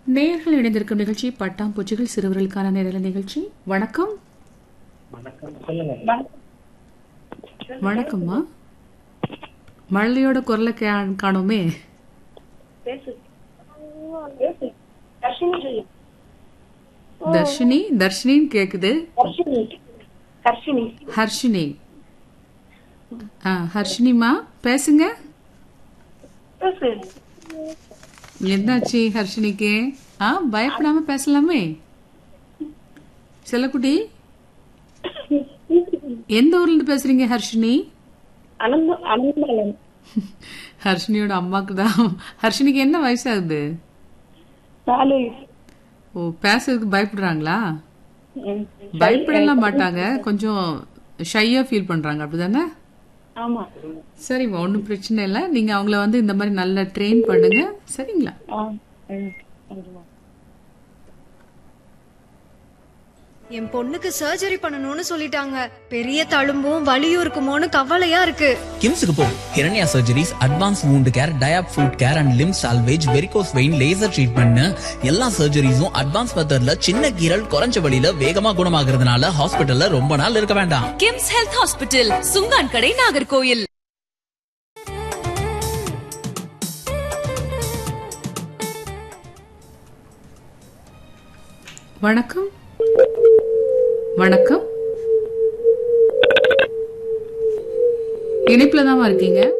நேயர்கள் இணைந்திருக்கும் நிகழ்ச்சி பட்டாம்பூச்சிகள் சிறுவர்களுக்கான நேரல நிகழ்ச்சி வணக்கம் வணக்கம் சொல்லுங்க வணக்கம்மா மழையோட குரலை கா- காணோமே பேசு பேசு தர்ஷினி சொல்லு தர்ஷினி தர்ஷினின்னு கேக்குது தர்ஷினி தர்ஷினி ஹர்ஷினி ஆ ஹர்ஷினிமா பேசுங்க பேசு என்னாச்சு ஹர்ஷினிக்கு ஆ பயப்படாம பேசலாமே செல்லக்குட்டி எந்த ஊர்ல இருந்து பேசுறீங்க ஹர்ஷினி அனந்த அனந்தமலன் ஹர்ஷினியோட அம்மாக்கு தான் ஹர்ஷினிக்கு என்ன வயசாகுது நாலு ஓ பேசுறதுக்கு பயப்படுறாங்களா ம். பயப்படலாம் மாட்டாங்க கொஞ்சம் ஷையா ஃபீல் பண்றாங்க அப்படிதானே ஆமா சரிம்மா ஒன்றும் பிரச்சனை இல்லை நீங்க அவங்கள வந்து இந்த மாதிரி நல்லா ட்ரெயின் பண்ணுங்க சரிங்களா ஆ ம். சரிம்மா. என் பொண்ணுக்கு சர்ஜரி பண்ணணும்னு சொல்லிட்டாங்க பெரிய தழும்பும் வலியும் இருக்குமோன்னு கவலையா இருக்கு கிம்ஸுக்கு போ Hiranya surgeries advance wound care diabetic foot care and limb salvage varicose vein laser treatment எல்லா சர்ஜரிஸும் அட்வான்ஸ் மெத்தட்ல சின்ன கீரல் குறைஞ்ச வழியில வேகமா குணமாகறதுனால ஹாஸ்பிட்டல்ல ரொம்ப நாள் இருக்க வேண்டாம் கிம்ஸ் ஹெல்த் ஹாஸ்பிட்டல் சுங்கான் கடை நாகர்கோயில் வணக்கம் வணக்கம் இணைப்புல தான் இருக்கீங்க